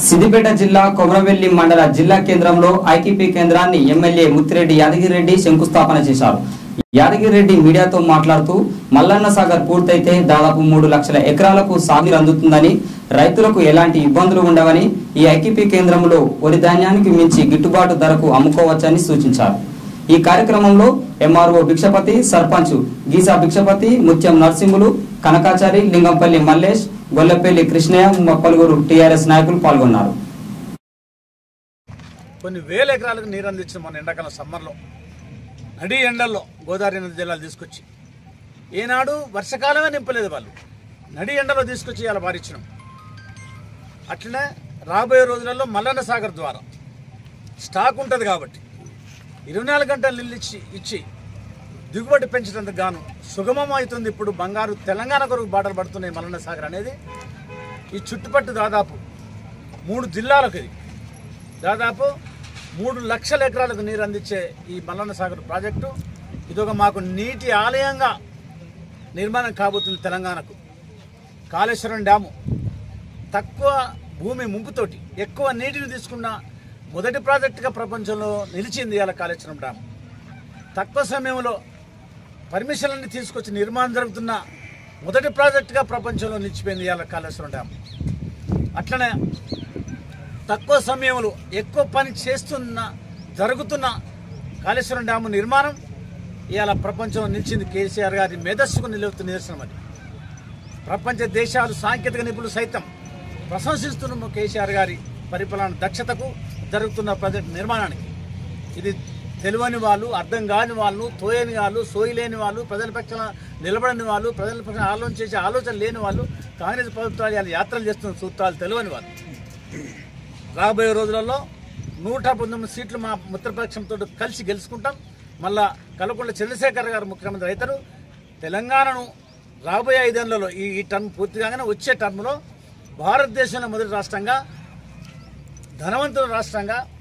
సిద్దిపేట జిల్లా కొమరవెల్లి మండల జిల్లా కేంద్రంలో ఐటీపీ కేంద్రాన్ని ఎమ్మెల్యే ముత్తిరెడ్డి యాదగిరెడ్డి శంకుస్థాపన చేశారు యాదగిరెడ్డి మీడియాతో మాట్లాడుతూ మల్లన్న సాగర్ పూర్తయితే దాదాపు మూడు లక్షల ఎకరాలకు సాగునీరు అందుతుందని రైతులకు ఎలాంటి ఇబ్బందులు ఉండవని ఈ ఐటీపీ కేంద్రంలో వరి ధాన్యానికి మించి గిట్టుబాటు ధరకు అమ్ముకోవచ్చని సూచించారు ఈ కార్యక్రమంలో ఎంఆర్ఓ భిక్షపతి సర్పంచ్ గీసా భిక్షపతి ముత్యం నరసింహులు కనకాచారి లింగంపల్లి మల్లేష్ గొల్లపల్లి కృష్ణయ్య మ- పలువురు టీఆర్ఎస్ నాయకులు పాల్గొన్నారు కొన్ని వేల ఎకరాలకు నీరు అందించిన మన ఎండాకాలం సమ్మర్లో నడి ఎండల్లో గోదావరి నది జలాలు తీసుకొచ్చి ఏనాడు వర్షకాలమే నింపలేదు వాళ్ళు నడి ఎండలో తీసుకొచ్చి ఇలా పారించినాం అట్లనే రాబోయే రోజులలో మల్లన్న సాగర్ ద్వారా స్టాక్ ఉంటుంది కాబట్టి ఇరవై నాలుగు గంటలు నీళ్ళు ఇచ్చి ఇచ్చి దిగుబడి పెంచడానికి గాను సుగమం అవుతుంది ఇప్పుడు బంగారు తెలంగాణ కొరకు బాటలు పడుతున్నాయి మల్లన్న సాగర్ అనేది ఈ చుట్టుపట్టు దాదాపు మూడు జిల్లాలకు ఇది దాదాపు మూడు లక్షల ఎకరాలకు నీరు అందించే ఈ మల్లన్న సాగర్ ప్రాజెక్టు ఇదొక మాకు నీటి ఆలయంగా నిర్మాణం కాబోతుంది తెలంగాణకు కాళేశ్వరం డ్యాము తక్కువ భూమి ముంపుతోటి ఎక్కువ నీటిని తీసుకున్న మొదటి ప్రాజెక్టుగా ప్రపంచంలో నిలిచింది ఇవాళ కాళేశ్వరం డ్యామ్ తక్కువ సమయంలో పర్మిషన్లన్నీ తీసుకొచ్చి నిర్మాణం జరుగుతున్న మొదటి ప్రాజెక్టుగా ప్రపంచంలో నిలిచిపోయింది ఇవాళ కాళేశ్వరం డ్యామ్ అట్లనే తక్కువ సమయంలో ఎక్కువ పని చేస్తున్న జరుగుతున్న కాళేశ్వరం డ్యాము నిర్మాణం ఇవాళ ప్రపంచంలో నిలిచింది కేసీఆర్ గారి మేధస్సుకు నిలువుతున్న నిదర్శనం అది ప్రపంచ దేశాలు సాంకేతిక నిపుణులు సైతం ప్రశంసిస్తున్న కేసీఆర్ గారి పరిపాలన దక్షతకు జరుగుతున్న ప్రాజెక్టు నిర్మాణానికి ఇది తెలియని వాళ్ళు అర్థం కాని వాళ్ళు తోయని వాళ్ళు సోయలేని వాళ్ళు ప్రజల పక్షాన నిలబడని వాళ్ళు ప్రజల పక్షాన ఆలోచన చేసే ఆలోచన లేని వాళ్ళు కాంగ్రెస్ ప్రభుత్వాలు ఇవాళ యాత్రలు చేస్తున్న సూత్రాలు తెలియని వాళ్ళు రాబోయే రోజులలో నూట పంతొమ్మిది సీట్లు మా మిత్రపక్షంతో కలిసి గెలుచుకుంటాం మళ్ళా కలకొండ చంద్రశేఖర్ గారు ముఖ్యమంత్రి అవుతారు తెలంగాణను రాబోయే ఐదేళ్లలో ఈ ఈ టర్మ్ పూర్తి కాగానే వచ్చే టర్మ్లో భారతదేశంలో మొదటి రాష్ట్రంగా ధనవంతుల రాష్ట్రంగా